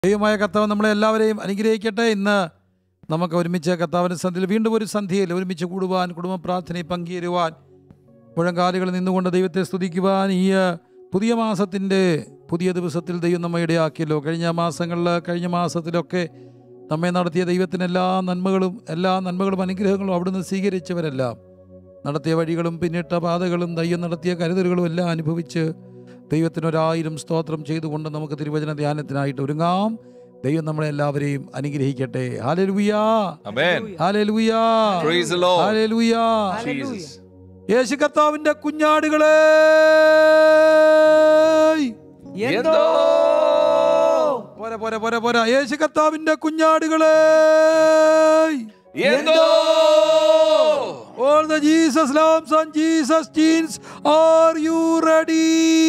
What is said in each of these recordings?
ദൈവമായ കർത്താവ് നമ്മളെ എല്ലാവരെയും അനുഗ്രഹിക്കട്ടെ ഇന്ന് നമുക്ക് ഒരുമിച്ച് കർത്താവിൻ്റെ സന്ധ്യയിൽ വീണ്ടും ഒരു സന്ധ്യയിൽ ഒരുമിച്ച് കൂടുവാൻ കുടുംബ പ്രാർത്ഥനയിൽ പങ്കുചേരുവാൻ മുഴങ്കാലുകളിൽ നിന്നുകൊണ്ട് ദൈവത്തെ സ്തുതിക്കുവാൻ ഈ പുതിയ മാസത്തിൻ്റെ പുതിയ ദിവസത്തിൽ ദൈവം നമ്മെ ഇടയാക്കിയല്ലോ കഴിഞ്ഞ മാസങ്ങളിൽ കഴിഞ്ഞ മാസത്തിലൊക്കെ നമ്മെ നടത്തിയ ദൈവത്തിന് എല്ലാ നന്മകളും എല്ലാ നന്മകളും അനുഗ്രഹങ്ങളും അവിടുന്ന് സ്വീകരിച്ചവരെല്ലാം നടത്തിയ വഴികളും പിന്നിട്ട പാതകളും ദൈവം നടത്തിയ കരുതലുകളും എല്ലാം അനുഭവിച്ച് ദൈവത്തിനൊരായിരം സ്തോത്രം ചെയ്തുകൊണ്ട് നമുക്ക് തിരുവചന ധ്യാനത്തിനായിട്ട് ഒരുങ്ങാം ദൈവം നമ്മളെ എല്ലാവരെയും അനുഗ്രഹിക്കട്ടെ hallelujah Amen. Hallelujah Praise the Lord. Hallelujah Jesus. യേശു കർത്താവിന്റെ കുഞ്ഞാടുകളെ എന്തോ പോരെ പോരെ പോരെ പോരാ യേശു കർത്താവിന്റെ കുഞ്ഞാടുകളെ എന്തോ All the Jesus lambs and Jesus teens, are you ready?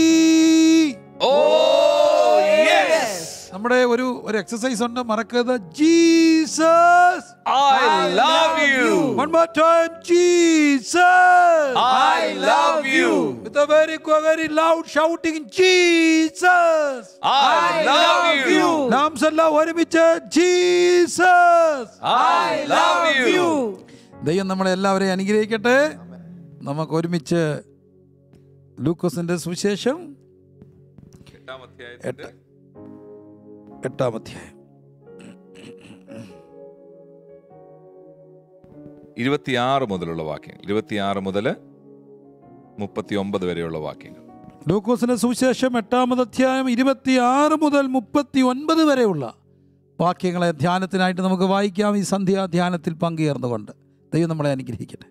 Oh yes. നമ്മുടെ ഒരു ഒരു എക്സസൈസ് ഉണ്ട് മറക്കരുത് Jesus I love you. One more time Jesus I love you. With a very very loud shouting Jesus I love you. നാം എല്ലാം ഒരുമിച്ച് Jesus I love you. ദൈവം നമ്മളെ എല്ലാവരെയും അനുഗ്രഹിക്കട്ടെ നമുക്ക് ഒരുമിച്ച് ലൂക്കോസിന്റെ സുവിശേഷം എട്ട് എട്ടാം അധ്യായം ഇരുപത്തിയാറ് മുതലുള്ള വാക്യങ്ങൾ ഇരുപത്തിയാറ് മുതൽ മുപ്പത്തി ഒമ്പത് വരെയുള്ള വാക്യങ്ങൾ ലൂക്കോസിന്റെ സുവിശേഷം എട്ടാമത് അധ്യായം ഇരുപത്തിയാറ് മുതൽ മുപ്പത്തി ഒൻപത് വരെയുള്ള വാക്യങ്ങളെ ധ്യാനത്തിനായിട്ട് നമുക്ക് വായിക്കാം ഈ സന്ധ്യാ ധ്യാനത്തിൽ പങ്കുചേർന്നുകൊണ്ട് ദൈവം നമ്മളെ അനുഗ്രഹിക്കട്ടെ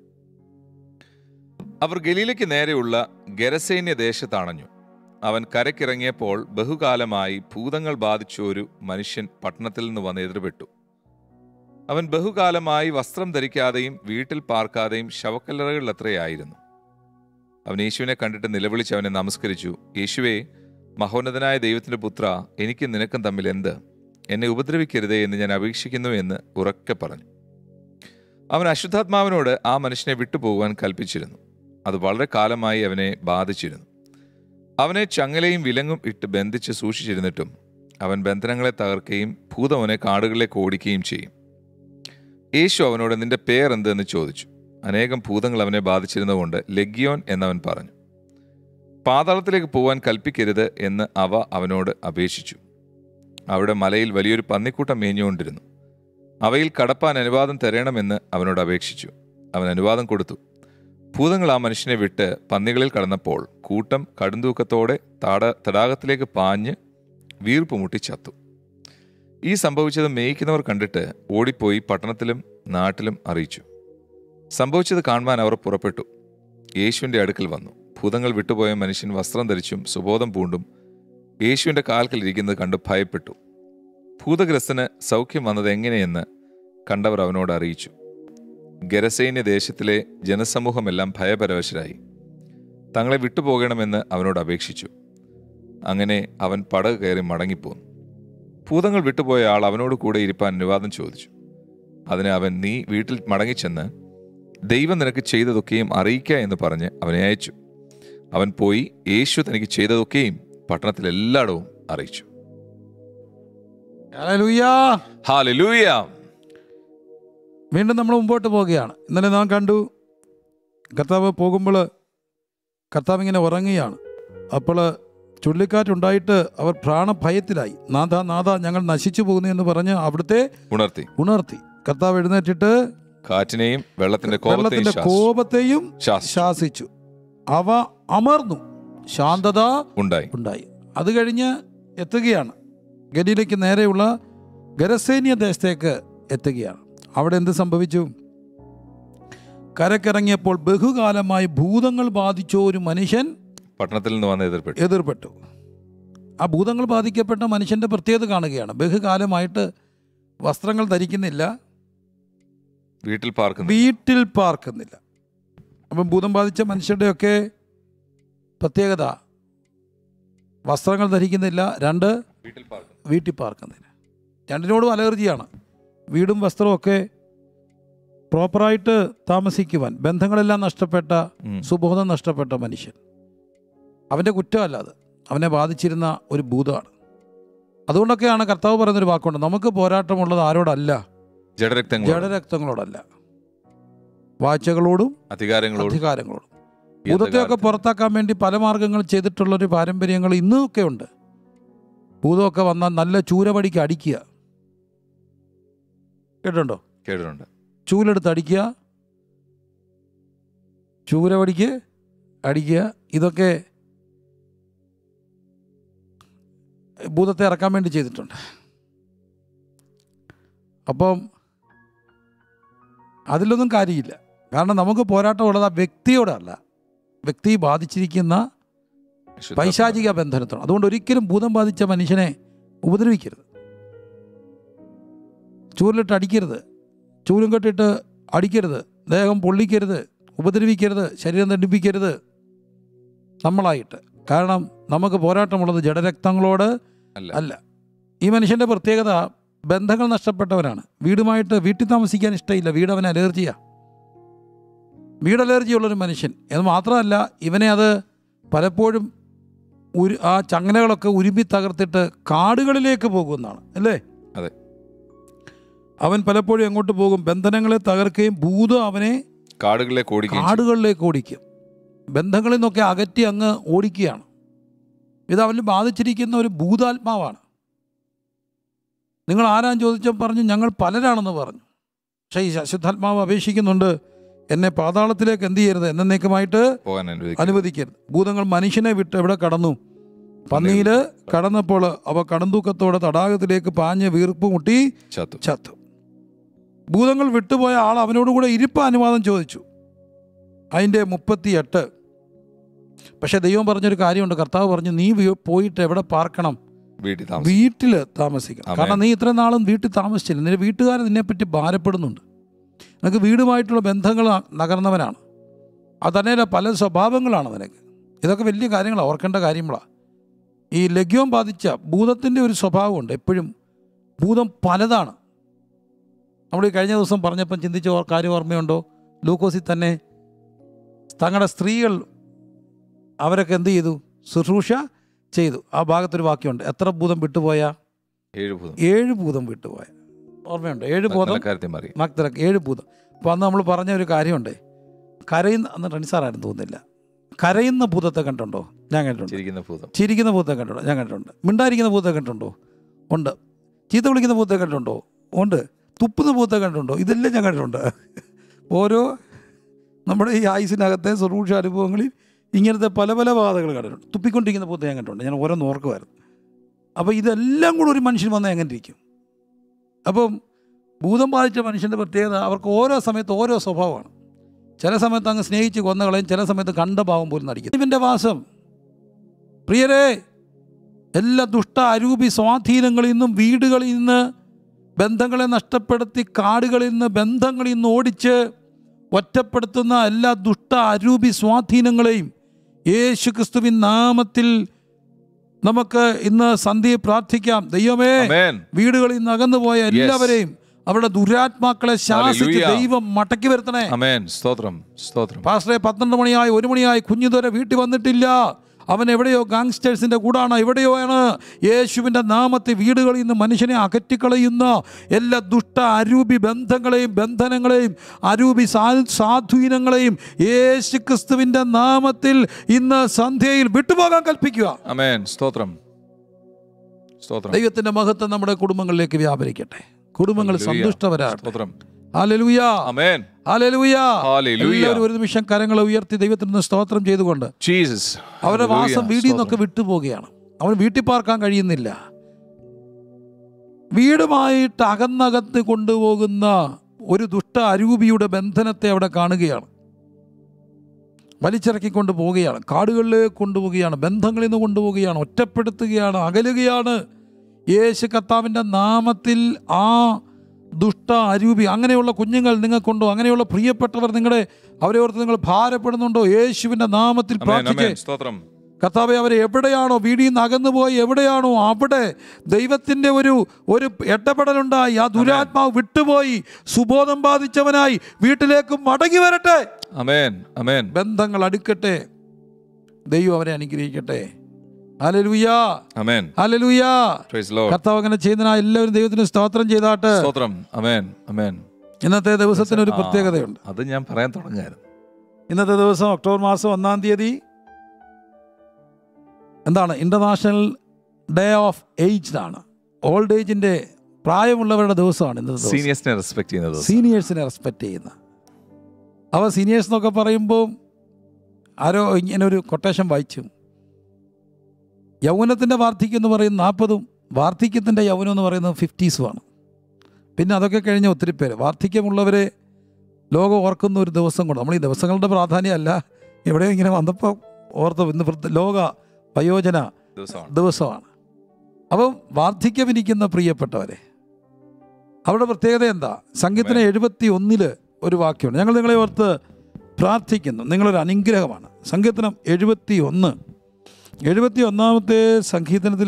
അവർ ഗലീലയ്ക്ക് നേരെയുള്ള ഗരസേന്യ ദേശത്തണഞ്ഞു അവൻ കരക്കിറങ്ങിയപ്പോൾ ബഹുകാലമായി ഭൂതങ്ങൾ ബാധിച്ച ഒരു മനുഷ്യൻ പട്ടണത്തിൽ നിന്ന് വന്ന് എതിർപ്പെട്ടു അവൻ ബഹുകാലമായി വസ്ത്രം ധരിക്കാതെയും വീട്ടിൽ പാർക്കാതെയും ശവക്കല്ലറകളിലത്രയായിരുന്നു അവൻ യേശുവിനെ കണ്ടിട്ട് നിലവിളിച്ച് അവനെ നമസ്കരിച്ചു യേശുവേ മഹോന്നതനായ ദൈവത്തിന്റെ പുത്ര എനിക്ക് നിനക്കും തമ്മിൽ എന്ത് എന്നെ ഉപദ്രവിക്കരുതേ എന്ന് ഞാൻ അപേക്ഷിക്കുന്നു എന്ന് ഉറക്കെ പറഞ്ഞു അവൻ അശുദ്ധാത്മാവിനോട് ആ മനുഷ്യനെ വിട്ടുപോകുവാൻ കൽപ്പിച്ചിരുന്നു അത് വളരെ കാലമായി അവനെ ബാധിച്ചിരുന്നു അവനെ ചങ്ങലയും വിലങ്ങും ഇട്ട് ബന്ധിച്ച് സൂക്ഷിച്ചിരുന്നിട്ടും അവൻ ബന്ധനങ്ങളെ തകർക്കുകയും ഭൂതവനെ കാടുകളിലേക്ക് ഓടിക്കുകയും ചെയ്യും യേശു അവനോട് നിന്റെ പേരെന്ത് എന്ന് ചോദിച്ചു അനേകം ഭൂതങ്ങൾ അവനെ ബാധിച്ചിരുന്നതുകൊണ്ട് ലഗ്യോൻ എന്നവൻ പറഞ്ഞു പാതാളത്തിലേക്ക് പോകാൻ കൽപ്പിക്കരുത് എന്ന് അവ അവനോട് അപേക്ഷിച്ചു അവിടെ മലയിൽ വലിയൊരു പന്നിക്കൂട്ടം മേഞ്ഞുകൊണ്ടിരുന്നു അവയിൽ കടപ്പാൻ അനുവാദം തരണമെന്ന് അവനോട് അപേക്ഷിച്ചു അവൻ അനുവാദം കൊടുത്തു ഭൂതങ്ങൾ ആ മനുഷ്യനെ വിട്ട് പന്നികളിൽ കടന്നപ്പോൾ കൂട്ടം കടുന്തൂക്കത്തോടെ താട തടാകത്തിലേക്ക് പാഞ്ഞ് വീർപ്പ് മുട്ടി ചത്തു ഈ സംഭവിച്ചത് മേയ്ക്കുന്നവർ കണ്ടിട്ട് ഓടിപ്പോയി പട്ടണത്തിലും നാട്ടിലും അറിയിച്ചു സംഭവിച്ചത് കാണുവാൻ അവർ പുറപ്പെട്ടു യേശുവിൻ്റെ അടുക്കൽ വന്നു ഭൂതങ്ങൾ വിട്ടുപോയ മനുഷ്യൻ വസ്ത്രം ധരിച്ചും സുബോധം പൂണ്ടും യേശുവിൻ്റെ കാൽക്കൽ ഇരിക്കുന്നത് കണ്ട് ഭയപ്പെട്ടു ഭൂതഗ്രസ്തന് സൗഖ്യം വന്നത് എങ്ങനെയെന്ന് കണ്ടവർ അവനോട് അറിയിച്ചു ഗരസേന്യ ദേശത്തിലെ ജനസമൂഹമെല്ലാം ഭയപരവശരായി തങ്ങളെ വിട്ടുപോകണമെന്ന് അവനോട് അപേക്ഷിച്ചു അങ്ങനെ അവൻ പടക് കയറി മടങ്ങിപ്പോന്നു ഭൂതങ്ങൾ വിട്ടുപോയ ആൾ അവനോട് കൂടെ ഇരിപ്പാൻ അനുവാദം ചോദിച്ചു അതിന് അവൻ നീ വീട്ടിൽ മടങ്ങിച്ചെന്ന് ദൈവം നിനക്ക് ചെയ്തതൊക്കെയും അറിയിക്ക എന്ന് പറഞ്ഞ് അവനെ അയച്ചു അവൻ പോയി യേശു തനിക്ക് ചെയ്തതൊക്കെയും പട്ടണത്തിലെല്ലായിടവും അറിയിച്ചു ഹല്ലേലൂയാ ഹാലലൂയ വീണ്ടും നമ്മൾ മുമ്പോട്ട് പോവുകയാണ് ഇന്നലെ നാം കണ്ടു കർത്താവ് പോകുമ്പോൾ കർത്താവ് ഇങ്ങനെ ഉറങ്ങുകയാണ് അപ്പോൾ ചുഴലിക്കാറ്റുണ്ടായിട്ട് അവർ പ്രാണഭയത്തിലായി നാഥ നാഥ ഞങ്ങൾ നശിച്ചു പോകുന്നു എന്ന് പറഞ്ഞ് അവിടുത്തെ ഉണർത്തി ഉണർത്തി കർത്താവ് എഴുന്നേറ്റിട്ട് കാറ്റിനെയും വെള്ളത്തിന്റെ കോപത്തെയും വെള്ളത്തിന്റെ ശാസിച്ചു. കോപത്തെയും ശാസിച്ചു. ശാസിച്ചു അവ അമർന്നു ശാന്തത ഉണ്ടായി ഉണ്ടായി അത് കഴിഞ്ഞ് എത്തുകയാണ് ഗലീലയ്ക്ക് നേരെയുള്ള ഗരസേന്യ ദേശത്തേക്ക് എത്തുകയാണ് അവിടെ എന്ത് സംഭവിച്ചു കരക്കിറങ്ങിയപ്പോൾ ബഹുകാലമായി ഭൂതങ്ങൾ ബാധിച്ച ഒരു മനുഷ്യൻ പട്ടണത്തിൽ നിന്ന് വന്ന് എതിർപ്പെട്ടു എതിർപ്പെട്ടു ആ ഭൂതങ്ങൾ ബാധിക്കപ്പെട്ട മനുഷ്യൻ്റെ പ്രത്യേകത കാണുകയാണ് ബഹുകാലമായിട്ട് വസ്ത്രങ്ങൾ ധരിക്കുന്നില്ല വീട്ടിൽ പാർക്കുന്നു വീട്ടിൽ പാർക്കുന്നില്ല അപ്പം ഭൂതം ബാധിച്ച മനുഷ്യരുടെയൊക്കെ പ്രത്യേകത വസ്ത്രങ്ങൾ ധരിക്കുന്നില്ല രണ്ട് വീട്ടിൽ പാർക്കുന്നു വീട്ടിൽ പാർക്കുന്നില്ല രണ്ടിനോടും അലർജിയാണ് വീടും വസ്ത്രവും ഒക്കെ പ്രോപ്പറായിട്ട് താമസിക്കുവാൻ ബന്ധങ്ങളെല്ലാം നഷ്ടപ്പെട്ട ഉം. സുബോധം നഷ്ടപ്പെട്ട മനുഷ്യൻ അവൻ്റെ കുറ്റമല്ല അത് അവനെ ബാധിച്ചിരുന്ന ഒരു ഭൂതമാണ് അതുകൊണ്ടൊക്കെയാണ് കർത്താവ് പറയുന്നൊരു വാക്കുണ്ട് നമുക്ക് പോരാട്ടമുള്ളത് ആരോടല്ല ജഡരക്തങ്ങളോടും ജഡരക്തങ്ങളോടല്ല വാഴ്ചകളോടും അധികാരങ്ങളോടും അധികാരങ്ങളോടും ഈ ഭൂതത്തെയൊക്കെ അന്ധകാരത്തിൽ പുറത്താക്കാൻ വേണ്ടി പല മാർഗങ്ങൾ ചെയ്തിട്ടുള്ളൊരു പാരമ്പര്യങ്ങൾ ഇന്നുമൊക്കെ ഉണ്ട് ഭൂതമൊക്കെ വന്നാൽ നല്ല ചൂരപടിക്ക് അടിക്കുക കേട്ടിട്ടുണ്ടോ കേട്ടിട്ടുണ്ട് ചൂലെടുത്ത് അടിക്കുക ചൂരപടിക്ക് അടിക്കുക ഇതൊക്കെ ഭൂതത്തെ ഇറക്കാൻ വേണ്ടി ചെയ്തിട്ടുണ്ട് അപ്പം അതിലൊന്നും കാര്യമില്ല കാരണം നമുക്ക് പോരാട്ടമുള്ളത് ആ വ്യക്തിയോടല്ല വ്യക്തി ബാധിച്ചിരിക്കുന്ന വിശുദ്ധ പൈശാചിക ബന്ധനത്തോട് അതുകൊണ്ട് ഒരിക്കലും ഭൂതം ബാധിച്ച മനുഷ്യനെ ഉപദ്രവിക്കരുത് ചൂരിലിട്ട് അടിക്കരുത് ചൂലും കെട്ടിട്ട് അടിക്കരുത് ദേഹം പൊള്ളിക്കരുത് ഉപദ്രവിക്കരുത് ശരീരം തണ്ടിപ്പിക്കരുത് നമ്മളായിട്ട് കാരണം നമുക്ക് പോരാട്ടമുള്ളത് ജഡരക്തങ്ങളോട് അല്ല. അല്ല ഈ മനുഷ്യൻ്റെ പ്രത്യേകത ബന്ധങ്ങൾ നഷ്ടപ്പെട്ടവനാണ് വീടുമായിട്ട് വീട്ടിൽ താമസിക്കാൻ ഇഷ്ടമില്ല വീട് അവന് അലർജിയാണ് വീട് അലർജിയുള്ളൊരു മനുഷ്യൻ എന്ന് മാത്രമല്ല ഇവനെ അത് പലപ്പോഴും ഉരു ആ ചങ്ങലകളൊക്കെ ഉരുമ്പി തകർത്തിട്ട് കാടുകളിലേക്ക് പോകുമെന്നാണ് അല്ലേ അതെ. അവൻ പലപ്പോഴും എങ്ങോട്ട് പോകും ബന്ധനങ്ങളെ തകർക്കുകയും ഭൂതം അവനെ കാടുകളിലേക്ക് ഓടിക്കുകയും ചെയ്യും. കാടുകളിലേക്ക് ഓടിക്കും ബന്ധങ്ങളിൽ നിന്നൊക്കെ അകറ്റി അങ്ങ് ഓടിക്കുകയാണ് ഇത് അവന് ബാധിച്ചിരിക്കുന്ന ഒരു ഭൂതാത്മാവാണ് നിങ്ങൾ ആരാന്ന് ചോദിച്ചാൽ പറഞ്ഞു ഞങ്ങൾ പലരാണെന്ന് പറഞ്ഞു പക്ഷേ ഈ അശുദ്ധാത്മാവ് അപേക്ഷിക്കുന്നുണ്ട് എന്നെ പാതാളത്തിലേക്ക് എന്ത് ചെയ്യരുത് എന്നേക്കുമായിട്ട് പോകാൻ അനുവദിക്കും അനുവദിക്കരുത് ഭൂതങ്ങൾ മനുഷ്യനെ വിട്ട് എവിടെ കടന്നു പന്നിയിൽ കടന്നപ്പോൾ അവ കടന്തൂക്കത്തോടെ തടാകത്തിലേക്ക് പാഞ്ഞ് വീർപ്പ് മുട്ടി ചത്തു ചത്തു ഭൂതങ്ങൾ വിട്ടുപോയ ആൾ അവനോട് കൂടെ ഇരിപ്പ അനുവാദം ചോദിച്ചു അതിൻ്റെ മുപ്പത്തിയെട്ട് പക്ഷെ ദൈവം പറഞ്ഞൊരു കാര്യമുണ്ട് കർത്താവ് പറഞ്ഞു നീ വി- പോയിട്ട് എവിടെ പാർക്കണം വീട്ടിൽ താമസം വീട്ടിൽ താമസിക്കണം ആമേൻ. കാരണം നീ ഇത്ര നാളും വീട്ടിൽ താമസിച്ചില്ല നിന്റെ വീട്ടുകാർ നിന്നെപ്പറ്റി ഭാരപ്പെടുന്നുണ്ട് നിനക്ക് വീടുമായിട്ടുള്ള ബന്ധങ്ങൾ നകർന്നവനാണ് അത് തന്നെ പല സ്വഭാവങ്ങളാണ് നിനക്ക് ഇതൊക്കെ വലിയ കാര്യങ്ങളാണ് ഓർക്കേണ്ട കാര്യങ്ങളാണ് ഈ ലഗ്യം ബാധിച്ച ഭൂതത്തിൻ്റെ ഒരു സ്വഭാവമുണ്ട് എപ്പോഴും ഭൂതം പലതാണ് നമ്മൾ ഈ കഴിഞ്ഞ ദിവസം പറഞ്ഞപ്പം ചിന്തിച്ച ഓർ- കാര്യം ഓർമ്മയുണ്ടോ ലൂക്കോസിൽ തന്നെ തങ്ങളുടെ സ്ത്രീകൾ അവരൊക്കെ എന്ത് ചെയ്തു ശുശ്രൂഷ ചെയ്തു ആ ഭാഗത്തൊരു വാക്യമുണ്ട് എത്ര ഭൂതം വിട്ടുപോയ ഏഴ് ഭൂതം ഏഴ് ഭൂതം വിട്ടുപോയ ഓർമ്മയുണ്ട് ഏഴ് ഭൂതം കാര്യത്തെ മാറി മക്തലക്ക് ഏഴ് ഭൂതം അപ്പോൾ അന്ന് നമ്മൾ പറഞ്ഞ ഒരു കാര്യമുണ്ട് കരയുന്ന അന്ന് റൺസാറായിരുന്നു തോന്നുന്നില്ല കരയുന്ന ഭൂതത്തെ കണ്ടുണ്ടോ ഞാൻ കണ്ടിട്ടുണ്ട് ചിരിക്കുന്ന ഭൂതം ചിരിക്കുന്ന ഭൂതത്തെ കണ്ടിട്ടുണ്ടോ ഞാൻ കണ്ടിട്ടുണ്ട് മിണ്ടായിരിക്കുന്ന ഭൂതത്തെ കണ്ടിട്ടുണ്ടോ ഉണ്ട് ചീത്ത വിളിക്കുന്ന ഭൂതത്തെ കണ്ടിട്ടുണ്ടോ ഉണ്ട് തുപ്പുന്ന ഭൂതത്തെ കണ്ടിട്ടുണ്ടോ ഇതെല്ലാം ഞാൻ കണ്ടിട്ടുണ്ട് ഓരോ നമ്മുടെ ഈ ആയുസിനകത്തെ സുരൂക്ഷ അനുഭവങ്ങളിൽ ഇങ്ങനത്തെ പല പല ബാധകൾ കണ്ടിട്ടുണ്ട് തുപ്പിക്കൊണ്ടിരിക്കുന്ന ഭൂതത്തെ ഞാൻ കണ്ടിട്ടുണ്ട് ഞാൻ ഓരോന്ന് ഓർക്കുമായിരുന്നു അപ്പോൾ ഇതെല്ലാം കൂടെ ഒരു മനുഷ്യൻ വന്നാൽ എങ്ങനെ ഇരിക്കും അപ്പം ഭൂതം ബാധിച്ച മനുഷ്യൻ്റെ പ്രത്യേകത അവർക്ക് ഓരോ സമയത്ത് ഓരോ സ്വഭാവമാണ് ചില സമയത്ത് അങ്ങ് സ്നേഹിച്ച് കൊന്നുകളയും ചില സമയത്ത് കണ്ട ഭാവം പോലും നടിക്കും ഇവൻ്റെ വാസം പ്രിയരെ എല്ലാ ദുഷ്ട അരൂപി സ്വാധീനങ്ങളിൽ നിന്നും വീടുകളിൽ നിന്ന് ബന്ധങ്ങളെ നഷ്ടപ്പെടുത്തി കാടുകളിൽ നിന്ന് ബന്ധങ്ങളിൽ നിന്ന് ഓടിച്ച് ഒറ്റപ്പെടുത്തുന്ന എല്ലാ ദുഷ്ട അരൂപി സ്വാധീനങ്ങളെയും യേശു ക്രിസ്തുവിൻ നാമത്തിൽ നമുക്ക് ഇന്ന് സന്ധ്യയെ പ്രാർത്ഥിക്കാം ദൈവമേ ആമേൻ വീടുകളിൽ നിന്ന് അകന്നുപോയ എല്ലാവരെയും അവരുടെ ദുരാത്മാക്കളെ ശാസിച്ച് Hallelujah. ദൈവം മടക്കി വരുത്തണേ ആമേൻ സ്തോത്രം സ്തോത്രം പാസ്റ്ററെ പന്ത്രണ്ട് മണിയായി ഒരു മണിയായി കുഞ്ഞുതുവരെ വീട്ടിൽ വന്നിട്ടില്ല അവൻ എവിടെയോ ഗാങ്സ്റ്റേഴ്സിന്റെ കൂടാണ് എവിടെയോ ആണ് യേശുവിൻ്റെ നാമത്തിൽ വീടുകളിൽ നിന്ന് മനുഷ്യനെ അകറ്റിക്കളയുന്ന എല്ലാ ദുഷ്ട അരൂപി ബന്ധങ്ങളെയും ബന്ധനങ്ങളെയും അരൂപി സാ സാധുവിനങ്ങളെയും യേശു ക്രിസ്തുവിൻ്റെ നാമത്തിൽ ഇന്ന് സന്ധ്യയിൽ വിട്ടുപോകാൻ കൽപ്പിക്കുക ആമേൻ സ്തോത്രം സ്തോത്രം ദൈവത്തിൻ്റെ മഹത്വം നമ്മുടെ കുടുംബങ്ങളിലേക്ക് വ്യാപരിക്കട്ടെ കുടുംബങ്ങൾ Hallelujah. സന്തുഷ്ടവരാകട്ടെ സ്തോത്രം ഹാലലുയാ ആമേൻ ഹാലലുയാ Hallelujah. എല്ലാവരും ഒരു നിമിഷം കരങ്ങളെ ഉയർത്തി ദൈവത്തിന് നിന്ന് സ്തോത്രം ചെയ്തുകൊണ്ട് ജീസസ് അവരുടെ വാസം Hallelujah. വീടിൽ നിന്നൊക്കെ വിട്ടുപോവുകയാണ് അവൻ വീട്ടിൽ പാർക്കാൻ കഴിയുന്നില്ല വീടുമായിട്ട് അകന്നകത്ത് കൊണ്ടുപോകുന്ന ഒരു ദുഷ്ട അരൂപിയുടെ ബന്ധനത്തെ അവിടെ കാണുകയാണ് വലിച്ചിറക്കിക്കൊണ്ട് പോവുകയാണ് കാടുകളിലേക്ക് കൊണ്ടുപോവുകയാണ് ബന്ധങ്ങളിൽ നിന്ന് കൊണ്ടുപോവുകയാണ് ഒറ്റപ്പെടുത്തുകയാണ് അകലുകയാണ് യേശു കർത്താവിൻ്റെ നാമത്തിൽ ആ ദുഷ്ട അരൂപി അങ്ങനെയുള്ള കുഞ്ഞുങ്ങൾ നിങ്ങൾക്കുണ്ടോ അങ്ങനെയുള്ള പ്രിയപ്പെട്ടവർ നിങ്ങളുടെ അവരെ ഓർത്ത് നിങ്ങൾ ഭാരപ്പെടുന്നുണ്ടോ യേശുവിൻ്റെ നാമത്തിൽ ആമേൻ പ്രാർത്ഥിക്കേ ആമേൻ സ്തോത്രം കർത്താവെ അവരെ എവിടെയാണോ വീടിൽ നിന്ന് അകന്നുപോയി എവിടെയാണോ അവിടെ ദൈവത്തിൻ്റെ ഒരു ഒരു ഇടപെടലുണ്ടായി ആ ദുരാത്മാവ് വിട്ടുപോയി സുബോധം ബാധിച്ചവനായി വീട്ടിലേക്ക് മടങ്ങി വരട്ടെ ആമേൻ ആമേൻ ബന്ധങ്ങൾ അടുക്കട്ടെ ദൈവം അവരെ അനുഗ്രഹിക്കട്ടെ ഹല്ലേലൂയാ അമേൻ ഹല്ലേലൂയാ പ്രൈസ് ലോർഡ് കർത്താവ് അങ്ങനെ ചെയ്യുന്നതിനായി എല്ലാവരും ദൈവത്തിന് സ്തോത്രം ചെയ്താട്ട് സ്തോത്രം അമേൻ അമേൻ ഇന്നത്തെ ദിവസത്തിന് ഒരു ആ, പ്രത്യേകതയുണ്ട് അത് ഞാൻ പറയാൻ തുടങ്ങായിരുന്നു ഇന്നത്തെ ദിവസം ഒക്ടോബർ മാസം ഒന്നാം തീയതി എന്താണ് ഇന്റർനാഷണൽ ഡേ ഓഫ് ഏജ്ഡ് ആണ് ഓൾഡ് ഏജിന്റെ പ്രായമുള്ളവരുടെ ദിവസമാണ് ഇന്നത്തെ ദിവസം സീനിയേഴ്സിനെ റെസ്പെക്ട് ചെയ്യുന്നത് സീനിയേഴ്സിനെ റെസ്പെക്റ്റ് ചെയ്യുന്ന അവ സീനിയേഴ്സ് എന്നൊക്കെ പറയുമ്പോൾ ആരോ ഇങ്ങനെ ഒരു കൊട്ടേഷൻ വായിച്ചു യൗവനത്തിൻ്റെ വാർദ്ധക്യം എന്ന് പറയുന്നത് നാൽപ്പതും വാർദ്ധക്യത്തിൻ്റെ യൗവനം എന്ന് പറയുന്നത് ഫിഫ്റ്റീസുമാണ് പിന്നെ അതൊക്കെ കഴിഞ്ഞ ഒത്തിരി പേര് വാർദ്ധക്യമുള്ളവരെ ലോകം ഓർക്കുന്ന ഒരു ദിവസം കൊണ്ട് നമ്മൾ ഈ ദിവസങ്ങളുടെ പ്രാധാന്യമല്ല ഇവിടെ ഇങ്ങനെ വന്നപ്പോൾ ഓർത്ത് ഇന്ന് വൃദ്ധ- ലോക വയോജന ദിവസമാണ് ദിവസമാണ് അപ്പം വാർദ്ധക്യമിരിക്കുന്ന പ്രിയപ്പെട്ടവരെ അവരുടെ പ്രത്യേകത എന്താ സംഗീതത്തിന് എഴുപത്തി ഒന്നില് ഒരു വാക്യമുണ്ട് ഞങ്ങൾ നിങ്ങളെ ഓർത്ത് പ്രാർത്ഥിക്കുന്നു നിങ്ങളൊരു അനുഗ്രഹമാണ് സങ്കീർത്തനം എഴുപത്തി ഒന്ന് എഴുപത്തി ഒന്നാമത്തെ സംഗീതനത്തിൽ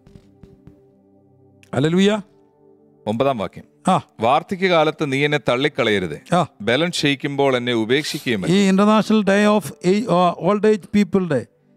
അലലുയ ഒമ്പതാം വാക്യം ആ വാർദ്ധക്യകാലത്ത് നീ എന്നെ തള്ളിക്കളയരുതേ ആ ബലം ക്ഷയിക്കുമ്പോൾ എന്നെ ഉപേക്ഷിക്കുകയും ഈ international day of old age പീപ്പിളുടെ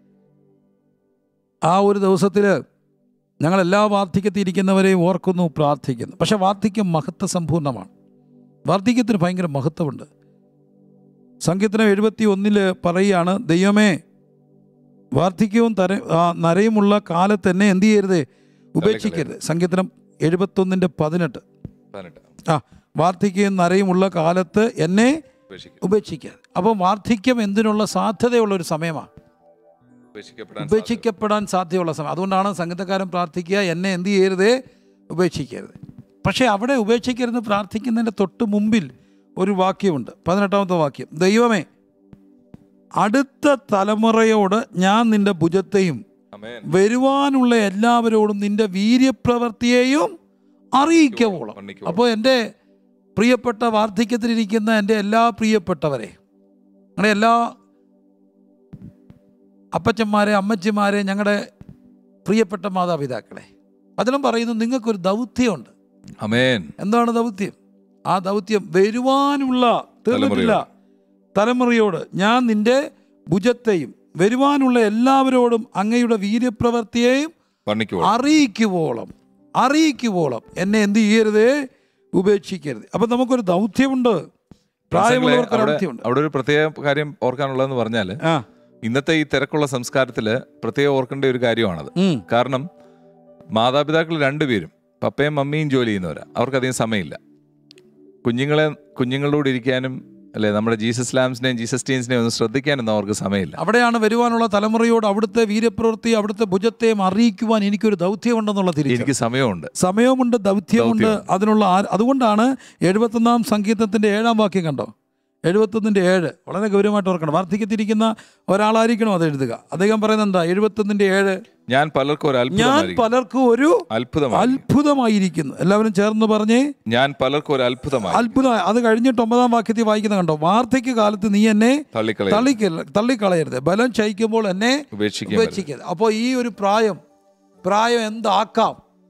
ആ ഒരു ദിവസത്തിൽ ഞങ്ങൾ എല്ലാ വാർദ്ധക്യത്തിൽ ഇരിക്കുന്നവരെയും ഓർക്കുന്നു പ്രാർത്ഥിക്കുന്നു പക്ഷെ വാർദ്ധക്യം മഹത്വ സമ്പൂർണ്ണമാണ് വാർദ്ധക്യത്തിന് ഭയങ്കര മഹത്വമുണ്ട് സംഗീതനം എഴുപത്തി ഒന്നില് പറയുകയാണ് ദൈവമേ വാർദ്ധക്യവും തര ആ, നരയുമുള്ള കാലത്ത് എന്നെ എന്ത് ചെയ്യരുത് ഉപേക്ഷിക്കരുത് സംഗീതനം എഴുപത്തൊന്നിൻ്റെ പതിനെട്ട് പതിനെട്ട്. ആ വാർദ്ധക്യവും നരയുമുള്ള കാലത്ത് എന്നെ ഉപേക്ഷിക്ക- ഉപേക്ഷിക്കാതെ അപ്പം വാർദ്ധക്യം എന്തിനുള്ള സാധ്യതയുള്ള ഒരു സമയമാണ് ഉപേക്ഷിക്കപ്പെടാൻ ഉപേക്ഷിക്കപ്പെടാൻ സാധ്യതയുള്ള സമയം അതുകൊണ്ടാണ് സംഗീതക്കാരൻ പ്രാർത്ഥിക്കുക എന്നെ എന്ത് ചെയ്യരുത് ഉപേക്ഷിക്കരുത് പക്ഷേ അവിടെ ഉപേക്ഷിക്കരുത് പ്രാർത്ഥിക്കുന്നതിൻ്റെ തൊട്ട് മുമ്പിൽ ഒരു വാക്യമുണ്ട് പതിനെട്ടാമത്തെ വാക്യം ദൈവമേ അടുത്ത തലമുറയോട് ഞാൻ നിന്റെ ഭുജത്തെയും ആമേൻ. വരുവാനുള്ള എല്ലാവരോടും നിന്റെ വീര്യപ്രവൃത്തിയെയും അറിയിക്കവോളം മണ്ണിക്ക് അപ്പോൾ എൻ്റെ പ്രിയപ്പെട്ട വാർദ്ധക്യത്തിലിരിക്കുന്ന എൻ്റെ എല്ലാ പ്രിയപ്പെട്ടവരെ ഞങ്ങളുടെ എല്ലാ അപ്പച്ചന്മാരെ അമ്മച്ചിമാരെ ഞങ്ങളുടെ പ്രിയപ്പെട്ട മാതാപിതാക്കളെ അതിലും പറയുന്നു നിങ്ങൾക്കൊരു ദൗത്യമുണ്ട് അമേൻ എന്താണ് ദൗത്യം ആ ദൗത്യം വരുവാനുള്ള തീർന്നിട്ടില്ല തലമുറയോട് ഞാൻ നിന്റെ ഭുജത്തെയും വരുവാനുള്ള എല്ലാവരോടും അങ്ങയുടെ വീര്യപ്രവൃത്തിയെയും പണിക്ക് അറിയിക്കുവോളം അറിയിക്കുവോളം എന്നെ എന്ത് ചെയ്യരുത് ഉപേക്ഷിക്കരുത് അപ്പം നമുക്കൊരു ദൗത്യമുണ്ട് പ്രായമുള്ളവർക്ക് ഒരു അവിടെ ദൗത്യമുണ്ട് അവിടെ ഒരു പ്രത്യേക കാര്യം ഓർക്കാനുള്ളതെന്ന് പറഞ്ഞാൽ ആ ഇന്നത്തെ ഈ തിരക്കുള്ള സംസ്കാരത്തിൽ പ്രത്യേകം ഓർക്കേണ്ട ഒരു കാര്യമാണത് ഉം. കാരണം മാതാപിതാക്കൾ രണ്ടുപേരും പപ്പയും മമ്മിയും ജോലി ചെയ്യുന്നവരാ അവർക്കധികം സമയമില്ല കുഞ്ഞുങ്ങളെ കുഞ്ഞുങ്ങളുടെ കൂടെ ഇരിക്കാനും അല്ലെ നമ്മുടെ ജീസസ് ലാംസിനെയും ജീസസ് ടീൻസിനെയും ഒന്നും ശ്രദ്ധിക്കാനൊന്നും അവർക്ക് സമയമില്ല അവിടെയാണ് വരുവാനുള്ള തലമുറയോട് അവിടുത്തെ വീര്യപ്രവൃത്തി അവിടുത്തെ ഭുജത്തെയും അറിയിക്കുവാൻ എനിക്കൊരു ദൗത്യമുണ്ടെന്നുള്ള തിരിച്ചു എനിക്ക് സമയമുണ്ട് സമയമുണ്ട് ദൗത്യമുണ്ട് അതിനുള്ള ആ- അതുകൊണ്ടാണ് എഴുപത്തൊന്നാം സംഗീതത്തിന്റെ ഏഴാം വാക്യം കണ്ടോ എഴുപത്തൊന്നിന്റെ ഏഴ് വളരെ ഗൗരവമായിട്ട് ഓർക്കണം വാർദ്ധക്യത്തിരിക്കുന്ന ഒരാളായിരിക്കണം അത് എഴുതുക അദ്ദേഹം പറയുന്നത് എന്താ എഴുപത്തൊന്നിന്റെ ഏഴ് ഞാൻ പലർക്കും ഒരു ഞാൻ അത്ഭുതമായിരിക്കും പലർക്കും ഒരു അത്ഭുതമായി അത്ഭുതമായിരിക്കുന്നു എല്ലാവരും ചേർന്ന് പറഞ്ഞേ ഞാൻ പലർക്കും ഒരു അത്ഭുതമായി അത്ഭുതം അത് കഴിഞ്ഞിട്ട് ഒമ്പതാം വാക്യത്തിൽ വായിക്കുന്ന കണ്ടോ വാർദ്ധക്യ കാലത്ത് നീ എന്നെ തള്ളിക്കളയും തള്ളിക്കല്ല തള്ളിക്കളയരുത് ബലം ക്ഷയിക്കുമ്പോൾ എന്നെ ഉപേക്ഷിക്കാൻ ഉപേക്ഷിക്കരുത് അപ്പോൾ ഈ ഒരു പ്രായം പ്രായം എന്താക്കാം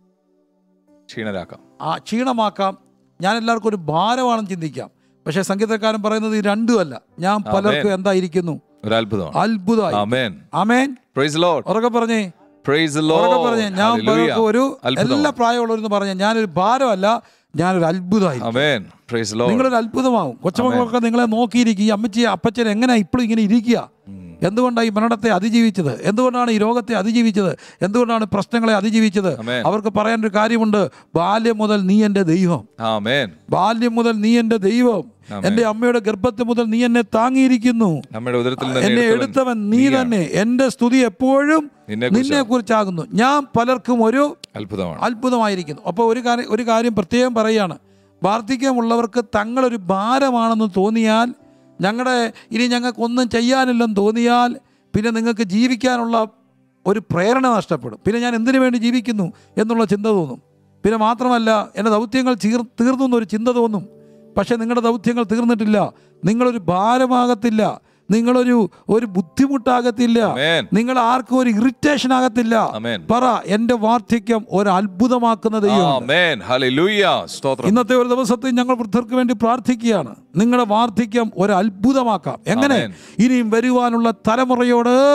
ക്ഷീണരാക്കാം ആ ക്ഷീണമാക്കാം ഞാൻ എല്ലാവർക്കും ഒരു ഭാരമാണെന്ന് ചിന്തിക്കാം പക്ഷേ സംഗീതക്കാരൻ പറയുന്നത് ഈ രണ്ടുമല്ല ഞാൻ പലർക്കും എന്തായിരിക്കുന്നു ഒരു അത്ഭുതമാണ് അത്ഭുതമായി ആമേൻ ആമേൻ പ്രൈസ് ലോർഡ് ഉറക്കെ പറഞ്ഞേ പ്രൈസ് ഉറക്കെ പറഞ്ഞേ ഞാൻ പലർക്കും ഒരു അത്ഭുതം എല്ലാ പ്രായമുള്ളവരെന്ന് പറഞ്ഞ ഞാനൊരു ഭാരമല്ല ഞാനൊരു അത്ഭുതമായി ആമേൻ പ്രൈസ് ലോർഡ് നിങ്ങളൊരു അത്ഭുതമാവും കൊച്ചുമക്കളൊക്കെ നിങ്ങളെ നോക്കിയിരിക്കും ഈ അമ്മച്ചി അപ്പച്ചൻ എങ്ങനെ ഇപ്പോഴും ഇങ്ങനെ ഇരിക്കുക എന്തുകൊണ്ടാണ് ഈ മരണത്തെ അതിജീവിച്ചത് എന്തുകൊണ്ടാണ് ഈ രോഗത്തെ അതിജീവിച്ചത് എന്തുകൊണ്ടാണ് പ്രശ്നങ്ങളെ അതിജീവിച്ചത് ആമേൻ. അവർക്ക് പറയാൻ ഒരു കാര്യമുണ്ട് ബാല്യം മുതൽ നീ എൻ്റെ ദൈവം ആമേൻ ബാല്യം മുതൽ നീ എൻ്റെ ദൈവം എൻ്റെ അമ്മയുടെ ഗർഭത്തിൽ മുതൽ നീ എന്നെ താങ്ങിയിരിക്കുന്നു നമ്മുടെ ഉദരത്തിൽ നിന്ന് എന്നെ എടുത്തവൻ എടുത്തവൻ നീ തന്നെ എൻ്റെ സ്തുതി എപ്പോഴും നിന്നെ നിന്നെ കുറിച്ചാകുന്നു ഞാൻ പലർക്കും ഒരു അത്ഭുതമാണ് അത്ഭുതമായിരിക്കുന്നു അപ്പോൾ ഒരു കാര്യം ഒരു കാര്യം പ്രത്യേകം പറയുകയാണ് വാർദ്ധക്യമുള്ളവർക്ക് തങ്ങളൊരു ഭാരമാണെന്ന് തോന്നിയാൽ ഞങ്ങളുടെ ഇനി ഞങ്ങൾക്കൊന്നും ചെയ്യാനില്ലെന്ന് തോന്നിയാൽ പിന്നെ നിങ്ങൾക്ക് ജീവിക്കാനുള്ള ഒരു പ്രേരണ നഷ്ടപ്പെടും പിന്നെ ഞാൻ എന്തിനു വേണ്ടി ജീവിക്കുന്നു എന്നുള്ള ചിന്ത തോന്നും പിന്നെ മാത്രമല്ല എൻ്റെ ദൗത്യങ്ങൾ ചീർ തീർന്നു എന്നൊരു ചിന്ത തോന്നും പക്ഷേ നിങ്ങളുടെ ദൗത്യങ്ങൾ തീർന്നിട്ടില്ല നിങ്ങളൊരു ഭാരമാകത്തില്ല നിങ്ങളൊരു ഒരു ബുദ്ധിമുട്ടാകത്തില്ല ആമേൻ നിങ്ങൾ ആർക്കും ഒരു ഇറിറ്റേഷൻ ആകത്തില്ല ആമേൻ പറ എന്റെ വാർദ്ധക്യം ഒരു അത്ഭുതമാക്കുന്ന ദൈവം ആമേൻ ഹല്ലേലൂയ സ്തോത്രം ഇന്നത്തെ ഒരു ദിവസത്തിൽ ഞങ്ങൾ വൃദ്ധർക്ക് വേണ്ടി പ്രാർത്ഥിക്കുകയാണ് നിങ്ങളുടെ വാർദ്ധക്യം ഒരു അത്ഭുതമാക്കാം എങ്ങനെ ആമേൻ. ഇനിയും വരുവാനുള്ള തലമുറയോട്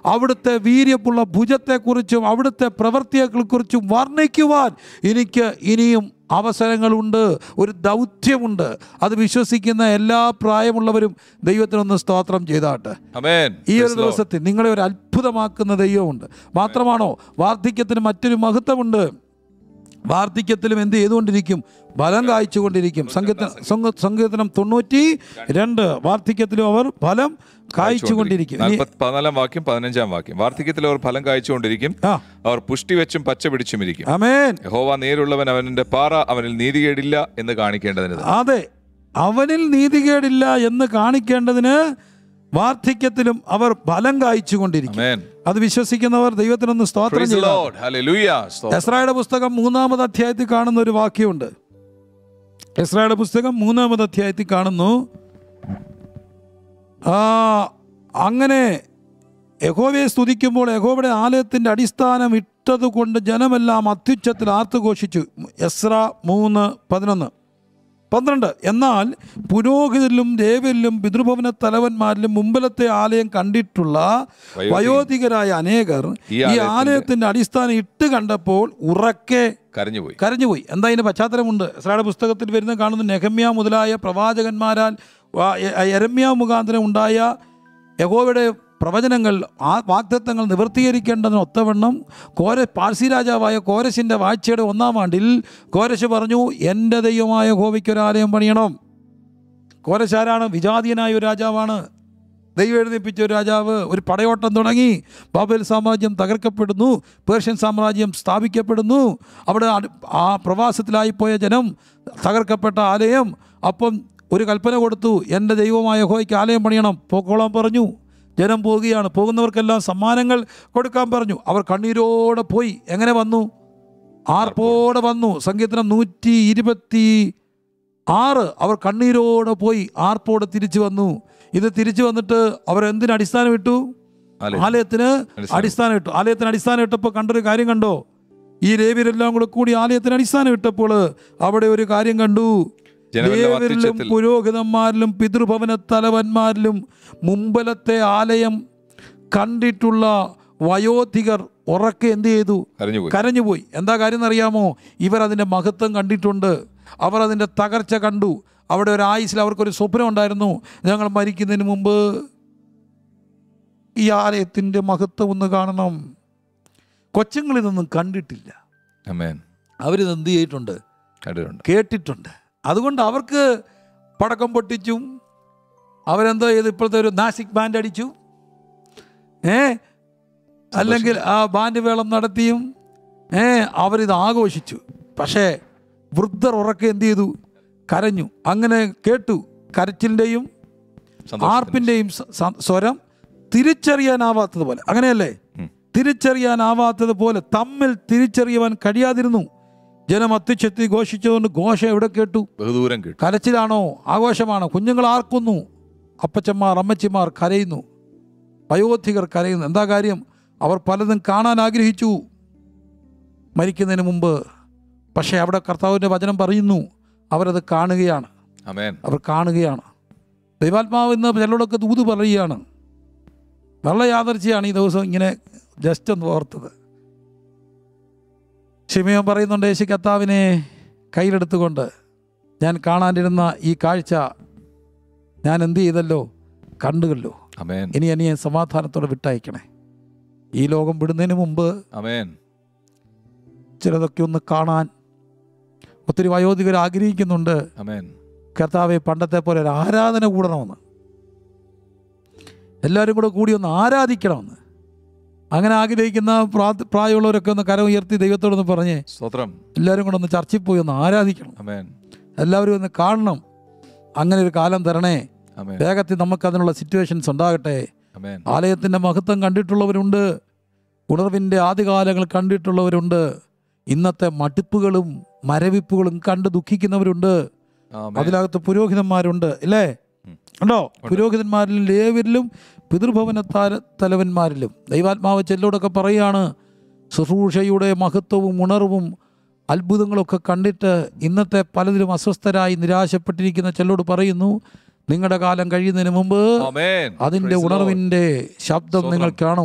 അവിടുത്തെ വീര്യമുള്ള ഭുജത്തെക്കുറിച്ചും അവിടുത്തെ പ്രവൃത്തിയെക്കുറിച്ചും വർണ്ണിക്കുവാൻ എനിക്ക് ഇനിയും അവസരങ്ങളുണ്ട് ഒരു ദൗത്യമുണ്ട് അത് വിശ്വസിക്കുന്ന എല്ലാ പ്രായമുള്ളവരും ദൈവത്തിനൊന്ന് സ്തോത്രം ചെയ്താട്ടെ അമേൻ ഈ ഒരു ദിവസത്തിൽ നിങ്ങളെ ഒരു അത്ഭുതമാക്കുന്ന ദൈവമുണ്ട് മാത്രമാണോ വാർദ്ധക്യത്തിന് മറ്റൊരു മഹത്വമുണ്ട് വാർദ്ധക്യത്തിലും എന്ത് ചെയ്തുകൊണ്ടിരിക്കും ഫലം കായ്ച്ചുകൊണ്ടിരിക്കും സംഗീത സംഗ- സങ്കീർത്തനം തൊണ്ണൂറ്റി രണ്ട് വാർദ്ധക്യത്തിലും അവർ ഫലം കായ്ച്ചുകൊണ്ടിരിക്കും ഇനി- നാൽപ്പത്തി പതിനാലാം വാക്യം പതിനഞ്ചാം വാക്യം വാർദ്ധക്യത്തിൽ അവർ ഫലം കായ്ച്ചുകൊണ്ടിരിക്കും ആ അവർ പുഷ്ടി വെച്ചും പച്ച പിടിച്ചും ഇരിക്കും അമേൻ യഹോവ നേരുള്ളവൻ അവന്റെ പാറ അവനിൽ നീതികേടില്ല എന്ന് കാണിക്കേണ്ടതിന് ഇത്. അതെ അവനിൽ നീതികേടില്ല എന്ന് കാണിക്കേണ്ടതിന് വാർദ്ധക്യത്തിലും അവർ ഫലം കായ്ച്ചുകൊണ്ടിരിക്കും അമേൻ അത് വിശ്വസിക്കുന്നവർ ദൈവത്തിനൊന്ന് സ്തോത്രം Praise the ചെയ്യണം Lord. Hallelujah. സ്തോത്രം. എസ്രായുടെ പുസ്തകം മൂന്നാമത് അധ്യായത്തിൽ കാണുന്ന ഒരു വാക്യമുണ്ട് എസ്രായുടെ പുസ്തകം മൂന്നാമത് അധ്യായത്തിൽ കാണുന്നു ആ അങ്ങനെ യഹോവയെ സ്തുതിക്കുമ്പോൾ യഹോവയുടെ ആലയത്തിൻ്റെ അടിസ്ഥാനം ഇട്ടതുകൊണ്ട് ജനമെല്ലാം അത്യുച്ചത്തിൽ ആർത്തുഘോഷിച്ചു എസ്ര മൂന്ന് പതിനൊന്ന് പന്ത്രണ്ട് എന്നാൽ പുരോഹിതരിലും ദേവരിലും പിതൃഭവന തലവന്മാരിലും മുമ്പിലത്തെ ആലയം കണ്ടിട്ടുള്ള വയോധികരായ അനേകർ ഈ ഈ ആലയത്തിന്റെ അടിസ്ഥാനം ഇട്ട് കണ്ടപ്പോൾ ഉറക്കെ കരഞ്ഞുപോയി കരഞ്ഞുപോയി എന്താ ഇതിന്റെ പശ്ചാത്തലമുണ്ട് ഇസ്രായേൽ പുസ്തകത്തിൽ വരുന്ന കാണുന്ന നെഹമ്യ മുതലായ പ്രവാചകന്മാരാൽ വാ- എ- എരമ്യ മുഖാന്തരം ഉണ്ടായ യഹോവയുടെ പ്രവചനങ്ങൾ ആ വാഗ്ദത്തങ്ങൾ നിവർത്തീകരിക്കേണ്ടതിന് ഒത്തവണ്ണം കോര പാർസി രാജാവായ കോരശിൻ്റെ വാഴ്ചയുടെ ഒന്നാം ആണ്ടിൽ കോരശ് പറഞ്ഞു എൻ്റെ ദൈവമായ ഹോവയ്ക്ക് ഒരു ആലയം പണിയണം കോരശ് ആരാണ് വിജാതീയനായ ഒരു രാജാവാണ് ദൈവം എഴുന്നേൽപ്പിച്ച ഒരു രാജാവ് ഒരു പടയോട്ടം തുടങ്ങി ബാബേൽ സാമ്രാജ്യം തകർക്കപ്പെടുന്നു പേർഷ്യൻ സാമ്രാജ്യം സ്ഥാപിക്കപ്പെടുന്നു അവിടെ അട്- ആ പ്രവാസത്തിലായിപ്പോയ ജനം തകർക്കപ്പെട്ട ആലയം അപ്പം ഒരു കൽപ്പന കൊടുത്തു എൻ്റെ ദൈവമായ ഹോയ്ക്ക് ആലയം പണിയണം പോക്കോളാൻ പറഞ്ഞു ജനം പോവുകയാണ് പോകുന്നവർക്കെല്ലാം സമ്മാനങ്ങൾ കൊടുക്കാൻ പറഞ്ഞു അവർ കണ്ണീരോടെ പോയി എങ്ങനെ വന്നു ആർപ്പോടെ വന്നു സംഗീതനം നൂറ്റി ഇരുപത്തി ആറ് അവർ കണ്ണീരോടെ പോയി ആർപ്പോടെ തിരിച്ചു വന്നു ഇത് തിരിച്ചു വന്നിട്ട് അവർ എന്തിന് അടിസ്ഥാനം ഇട്ടു ആലയം. ആലയത്തിന് അടിസ്ഥാനം. അടിസ്ഥാനം ഇട്ടു ആലയത്തിന് അടിസ്ഥാനം ഇട്ടപ്പോൾ കണ്ടൊരു കാര്യം കണ്ടോ ഈ ലേവ്യരെല്ലാം കൂടെ കൂടി ആലയത്തിന് അടിസ്ഥാനം ഇട്ടപ്പോൾ അവിടെ ഒരു കാര്യം കണ്ടു ജനമെല്ലാം ലേവ്യരിലും അത്യുച്ചത്തിൽ പുരോഹിതന്മാരിലും പിതൃഭവന തലവന്മാരിലും മുമ്പലത്തെ ആലയം കണ്ടിട്ടുള്ള വയോധികർ ഉറക്കെ എന്ത് ചെയ്തു കരഞ്ഞുപോയി കരഞ്ഞുപോയി എന്താ കാര്യം എന്നറിയാമോ ഇവർ അതിൻ്റെ മഹത്വം കണ്ടിട്ടുണ്ട് അവർ അതിൻ്റെ തകർച്ച കണ്ടു അവിടെ ഒരു ആയുസിൽ അവർക്കൊരു സ്വപ്നം ഉണ്ടായിരുന്നു ഞങ്ങൾ മരിക്കുന്നതിന് മുമ്പ് ഈ ആലയത്തിൻ്റെ മഹത്വം ഒന്ന് കാണണം കൊച്ചുങ്ങൾ ഇതൊന്നും കണ്ടിട്ടില്ല അമേൻ അവരിത് എന്ത് ചെയ്തിട്ടുണ്ട് കണ്ടിട്ടുണ്ട് കേട്ടിട്ടുണ്ട് അതുകൊണ്ട് അവർക്ക് പടക്കം പൊട്ടിച്ചും അവരെന്തോ ചെയ്ത് ഇപ്പോഴത്തെ ഒരു നാസിക് ബാൻഡ് അടിച്ചു ഏ അല്ലെങ്കിൽ ആ ബാൻഡ് വേളം നടത്തിയും ഏ അവരിത് ആഘോഷിച്ചു പക്ഷേ വൃദ്ധർ ഉറക്കെ എന്ത് ചെയ്തു കരഞ്ഞു അങ്ങനെ കേട്ടു കരച്ചിലിൻ്റെയും സന്തോഷത്തിന്. ആർപ്പിൻ്റെയും സ- സ- സ്വരം തിരിച്ചറിയാനാവാത്തതുപോലെ അങ്ങനെയല്ലേ ഉം. തിരിച്ചറിയാനാവാത്തതുപോലെ തമ്മിൽ തിരിച്ചറിയുവാൻ കഴിയാതിരുന്നു ജനം അത്യുച്ചത്തി ഘോഷിച്ചുകൊണ്ട് ഘോഷം എവിടെ കേട്ടു ബഹുദൂരം കേട്ടു കരച്ചിലാണോ ആഘോഷമാണോ കുഞ്ഞുങ്ങൾ ആർക്കുന്നു അപ്പച്ചന്മാർ അമ്മച്ചിമാർ കരയുന്നു വയോധികർ കരയുന്നു എന്താ കാര്യം അവർ പലതും കാണാൻ ആഗ്രഹിച്ചു മരിക്കുന്നതിന് മുമ്പ് പക്ഷേ അവിടെ കർത്താവിൻ്റെ വചനം പറയുന്നു അവരത് കാണുകയാണ് അമേൻ അവർ കാണുകയാണ് ദൈവാത്മാവ് ഇന്ന് ചിലരോടൊക്കെ ദൂത് പറയുകയാണ് വളരെ യാദർച്ചയാണ് ഈ ദിവസം ഇങ്ങനെ ജസ്റ്റ് ഒന്ന് ഓർത്തത് ഷിമിയോൻ പറയുന്നുണ്ട് യേശു കർത്താവിനെ കയ്യിലെടുത്തുകൊണ്ട് ഞാൻ കാണാനിരുന്ന ഈ കാഴ്ച ഞാൻ എന്ത് ചെയ്തല്ലോ കണ്ടുകല്ലോ അമേൻ ഇനി എന്നെ സമാധാനത്തോടെ വിട്ടയക്കണേ ഈ ലോകം വിടുന്നതിന് മുമ്പ് അമേൻ ചിലതൊക്കെ ഒന്ന് കാണാൻ ഒത്തിരി വയോധികർ ആഗ്രഹിക്കുന്നുണ്ട് അമേൻ കർത്താവെ പണ്ടത്തെ പോലെ ഒരു ആരാധന കൂടണമെന്ന് എല്ലാവരും കൂടെ കൂടി ഒന്ന് ആരാധിക്കണമെന്ന് അങ്ങനെ ആഗ്രഹിക്കുന്ന പ്രാ- പ്രായമുള്ളവരൊക്കെ ഒന്ന് കരം ഉയർത്തി ദൈവത്തോടൊന്ന് പറഞ്ഞ് സ്തോത്രം എല്ലാവരും കൂടെ ഒന്ന് ചർച്ചിൽ പോയി ഒന്ന് ആരാധിക്കണം അമേൻ എല്ലാവരും ഒന്ന് കാണണം അങ്ങനെ ഒരു കാലം തരണേ അമേൻ വേഗത്തിൽ നമുക്ക് അതിനുള്ള സിറ്റുവേഷൻസ് ഉണ്ടാകട്ടെ അമേൻ ആലയത്തിൻ്റെ മഹത്വം കണ്ടിട്ടുള്ളവരുണ്ട് ഉണർവിൻ്റെ ആദ്യകാലങ്ങൾ കണ്ടിട്ടുള്ളവരുണ്ട് ഇന്നത്തെ മടുപ്പുകളും മരവിപ്പുകളും കണ്ട് ദുഃഖിക്കുന്നവരുണ്ട് ആമേൻ അതിനകത്ത് പുരോഹിതന്മാരുണ്ട് അല്ലേ ഉം. ഉണ്ടോ പുരോഹിതന്മാരിലും ലേവരിലും പിതൃഭവന താര തലവന്മാരിലും ദൈവാത്മാവ് ചെല്ലോടൊക്കെ പറയുകയാണ് ശുശ്രൂഷയുടെ മഹത്വവും ഉണർവും അത്ഭുതങ്ങളൊക്കെ കണ്ടിട്ട് ഇന്നത്തെ പലതിലും അസ്വസ്ഥരായി നിരാശപ്പെട്ടിരിക്കുന്ന ചെല്ലോട് പറയുന്നു നിങ്ങളുടെ കാലം കഴിയുന്നതിന് മുമ്പ് ആമേൻ അതിൻ്റെ Praise the Lord. ഉണർവിൻ്റെ ശബ്ദം സ്തോത്രം. നിങ്ങൾ കാണും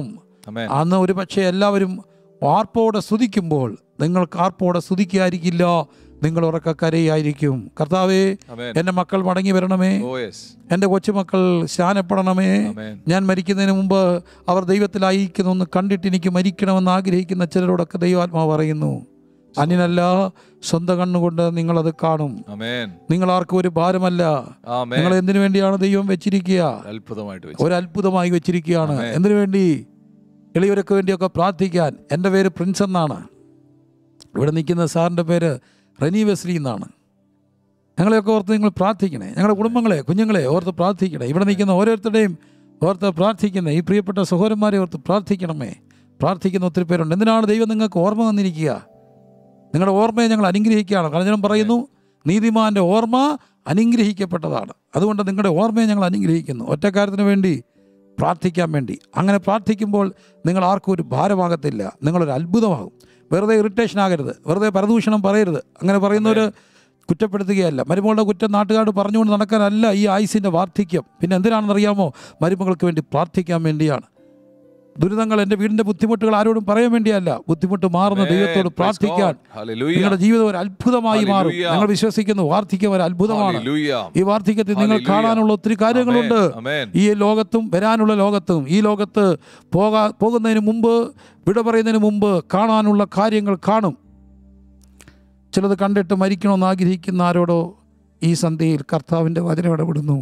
Amen. അന്ന് ഒരു പക്ഷേ എല്ലാവരും ആർപ്പോടെ സ്തുതിക്കുമ്പോൾ നിങ്ങൾക്ക് ആർപ്പോടെ സ്തുതിക്കായിരിക്കില്ല നിങ്ങൾ ഉറക്ക കരയായിരിക്കും കർത്താവേ Amen. എൻ്റെ മക്കൾ മടങ്ങി വരണമേ Oh, yes. എൻ്റെ കൊച്ചുമക്കൾ സ്നാനപ്പെടണമേ Amen. ഞാൻ മരിക്കുന്നതിന് മുമ്പ് അവർ ദൈവത്തിലായിരിക്കുന്നു കണ്ടിട്ട് എനിക്ക് മരിക്കണമെന്ന് ആഗ്രഹിക്കുന്ന ചിലരോടൊക്കെ ദൈവാത്മാവ് പറയുന്നു അന്യനല്ല സ്വന്തം കണ്ണുകൊണ്ട് നിങ്ങളത് കാണും Amen. നിങ്ങൾ ആർക്കും ഒരു ഭാരമല്ല Amen. നിങ്ങൾ എന്തിനു വേണ്ടിയാണ് ദൈവം വെച്ചിരിക്കുക അത്ഭുതമായിട്ട് വെച്ചു ഒരു അത്ഭുതമായി വെച്ചിരിക്കുകയാണ് ആമേൻ. എന്തിനു വേണ്ടി എളിയവർക്ക് വേണ്ടിയൊക്കെ പ്രാർത്ഥിക്കാൻ എൻ്റെ പേര് പ്രിൻസ് എന്നാണ് ഇവിടെ നിൽക്കുന്ന സാറിൻ്റെ പേര് റെനി വെസ്ലി എന്നാണ് ഞങ്ങളെയൊക്കെ ഓർത്ത് നിങ്ങൾ പ്രാർത്ഥിക്കണേ ഞങ്ങളുടെ കുടുംബങ്ങളെ കുഞ്ഞുങ്ങളെ ഓർത്ത് പ്രാർത്ഥിക്കണേ ഇവിടെ നിൽക്കുന്ന ഓരോരുത്തരുടെയും ഓർത്ത് പ്രാർത്ഥിക്കുന്ന ഈ പ്രിയപ്പെട്ട സഹോദരന്മാരെ ഓർത്ത് പ്രാർത്ഥിക്കണമേ പ്രാർത്ഥിക്കുന്ന ഒത്തിരി പേരുണ്ട് എന്തിനാണ് ദൈവം നിങ്ങൾക്ക് ഓർമ്മ തന്നിരിക്കുക നിങ്ങളുടെ ഓർമ്മയെ ഞങ്ങൾ അനുഗ്രഹിക്കുകയാണ് കാരണം പറയുന്നു നീതിമാന്റെ ഓർമ്മ അനുഗ്രഹിക്കപ്പെട്ടതാണ് അതുകൊണ്ട് നിങ്ങളുടെ ഓർമ്മയെ ഞങ്ങൾ അനുഗ്രഹിക്കുന്നു ഒറ്റക്കാര്യത്തിന് വേണ്ടി പ്രാർത്ഥിക്കാൻ വേണ്ടി അങ്ങനെ പ്രാർത്ഥിക്കുമ്പോൾ നിങ്ങൾ ആർക്കും ഒരു ഭാരമാകത്തില്ല നിങ്ങളൊരു അത്ഭുതമാകും വെറുതെ ഇറിറ്റേഷൻ ആകരുത് വെറുതെ പരദൂഷണം പറയരുത് അങ്ങനെ പറയുന്നവർ കുറ്റപ്പെടുത്തുകയല്ല മരുമകളുടെ കുറ്റം നാട്ടുകാർ പറഞ്ഞുകൊണ്ട് നടക്കാനല്ല ഈ ആയുസിൻ്റെ വാർദ്ധക്യം പിന്നെ എന്തിനാണെന്നറിയാമോ മരുമകൾക്ക് വേണ്ടി പ്രാർത്ഥിക്കാൻ വേണ്ടിയാണ് ദുരിതങ്ങൾ എൻ്റെ വീടിൻ്റെ ബുദ്ധിമുട്ടുകൾ ആരോടും പറയാൻ വേണ്ടിയല്ല ബുദ്ധിമുട്ട് മാറുന്ന Amen. ദൈവത്തോട് Praise പ്രാർത്ഥിക്കാൻ God. Hallelujah. നിങ്ങളുടെ ജീവിതം ഒരു അത്ഭുതമായി മാറും Hallelujah. ഞങ്ങൾ വിശ്വസിക്കുന്നു വാർദ്ധക്യം ഒരു അത്ഭുതമാണ് Hallelujah. ഈ വാർദ്ധക്യത്തിൽ നിങ്ങൾ Hallelujah. കാണാനുള്ള ഒത്തിരി കാര്യങ്ങളുണ്ട് Amen. Amen. ഈ ലോകത്തും വരാനുള്ള ലോകത്തും ഈ ലോകത്ത് പോകാ പോകുന്നതിന് മുമ്പ് വിട പറയുന്നതിന് മുമ്പ് കാണാനുള്ള കാര്യങ്ങൾ കാണും ചിലത് കണ്ടിട്ട് മരിക്കണമെന്ന് ആഗ്രഹിക്കുന്ന ആരോടോ ഈ സന്ധ്യയിൽ കർത്താവിൻ്റെ വചനം ഇടപെടുന്നു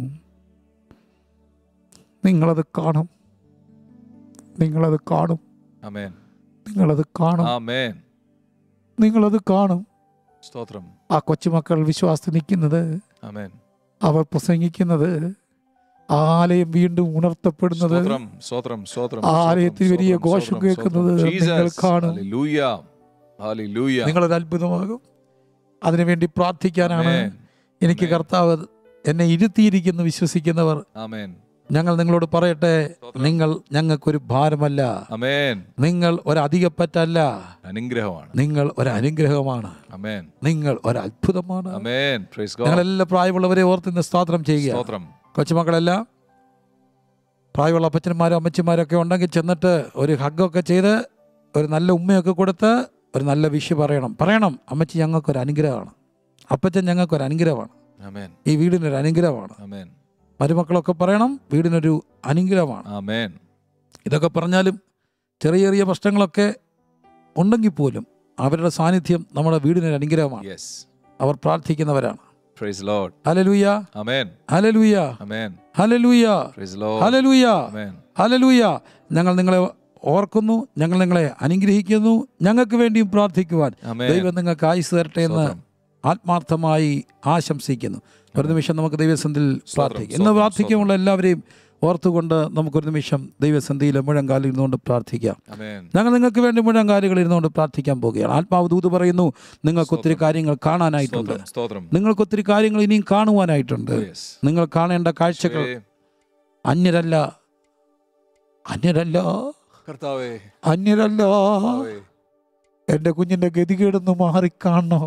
നിങ്ങളത് കാണും നിങ്ങളത് കാണും Amen. നിങ്ങളത് കാണും Amen. നിങ്ങളത് കാണും സ്തോത്രം ആ കൊച്ചുമക്കൾ വിശ്വാസത്തിൽ നിൽക്കുന്നത് Amen. അവർ പ്രസംഗിക്കുന്നത് ആ ആലയം വീണ്ടും ഉണർത്തപ്പെടുന്നത് സ്തോത്രം സ്തോത്രം സ്തോത്രം ആ ആലയത്തിൽ സ്തോത്രം, വലിയ സ്തോത്രം, ഘോഷം സ്തോത്രം, കേൾക്കുന്നത് സ്തോത്രം. നിങ്ങൾ Jesus. കാണും. Hallelujah. Hallelujah. നിങ്ങളൊരു അത്ഭുതമാകും അതിനുവേണ്ടി പ്രാർത്ഥിക്കാനാണ് Amen. എനിക്ക് Amen. കർത്താവ് എന്നെ ഇരുത്തിയിരിക്കുന്നു വിശ്വസിക്കുന്നവർ Amen. ഞങ്ങൾ നിങ്ങളോട് പറയട്ടെ സ്തോത്രം. നിങ്ങൾ ഞങ്ങൾക്കൊരു ഭാരമല്ല Amen. നിങ്ങൾ ഒരു അധികപ്പറ്റല്ല അനുഗ്രഹമാണ് നിങ്ങൾ ഒരു അനുഗ്രഹമാണ് Amen. നിങ്ങൾ ഒരു അത്ഭുതമാണ് Amen. Praise God. ഞങ്ങളെല്ലാം പ്രായമുള്ളവരെ ഓർത്ത് ഇന്ന് സ്തോത്രം ചെയ്യുക സ്തോത്രം കൊച്ചുമക്കളെല്ലാം പ്രായമുള്ള അപ്പച്ചന്മാരും അമ്മച്ചിമാരൊക്കെ ഉണ്ടെങ്കിൽ ചെന്നിട്ട് ഒരു ഹഗ്ഗൊക്കെ ചെയ്ത് ഒരു നല്ല ഉമ്മയൊക്കെ കൊടുത്ത് ഒരു നല്ല വിഷ് പറയണം പറയണം അമ്മച്ചി ഞങ്ങൾക്കൊരു അനുഗ്രഹമാണ് അപ്പച്ചൻ ഞങ്ങൾക്കൊരു അനുഗ്രഹമാണ് Amen. ഈ വീടിനൊരു അനുഗ്രഹമാണ് Amen. മരുമക്കളൊക്കെ പറയണം വീടിനൊരു അനുഗ്രഹമാണ് Amen. ഇതൊക്കെ പറഞ്ഞാലും ചെറിയ ചെറിയ പ്രശ്നങ്ങളൊക്കെ ഉണ്ടെങ്കിൽ പോലും അവരുടെ സാന്നിധ്യം നമ്മുടെ വീടിനൊരു അനുഗ്രഹമാണ് Yes. Our പ്രാർത്ഥിക്കുന്നവരാണ് Praise the Lord. Hallelujah Amen. Hallelujah Amen. Hallelujah Praise the Lord. Hallelujah Amen. ഹലലൂയ ഞങ്ങൾ നിങ്ങളെ ഓർക്കുന്നു ഞങ്ങൾ നിങ്ങളെ അനുഗ്രഹിക്കുന്നു ഞങ്ങൾക്ക് വേണ്ടിയും പ്രാർത്ഥിക്കുവാൻ Amen. ദൈവം നിങ്ങൾക്ക് ആയുസ് തരട്ടെ എന്ന് സ്തോത്രം. ആത്മാർത്ഥമായി ആശംസിക്കുന്നു ഒരു നിമിഷം നമുക്ക് ദൈവസന്ധിയിൽ പ്രാർത്ഥിക്കാം ഇന്ന് സ്തോത്രം, പ്രാർത്ഥിക്കുമുള്ള എല്ലാവരെയും ഓർത്തുകൊണ്ട് നമുക്കൊരു നിമിഷം ദൈവസന്ധിയിൽ മുഴങ്കാലിൽ ഇരുന്നുകൊണ്ട് പ്രാർത്ഥിക്കാം Amen. ഞങ്ങൾ നിങ്ങൾക്ക് വേണ്ടി മുഴങ്കാലുകൾ ഇരുന്നുകൊണ്ട് പ്രാർത്ഥിക്കാൻ പോകുകയാണ് ആത്മാവ് ദൂത് പറയുന്നു നിങ്ങൾക്ക് ഒത്തിരി കാര്യങ്ങൾ കാണാനായിട്ടുണ്ട് സ്തോത്രം. സ്തോത്രം. നിങ്ങൾക്ക് ഒത്തിരി കാര്യങ്ങൾ ഇനിയും കാണുവാനായിട്ടുണ്ട് Yes. നിങ്ങൾ കാണേണ്ട കാഴ്ചകൾ യേശുവേ, അന്യരല്ല അന്യരല്ല കർത്താവേ അന്യരല്ല കർത്താവേ. എൻ്റെ കുഞ്ഞിൻ്റെ ഗതികേടൊന്ന് മാറിക്കാണണം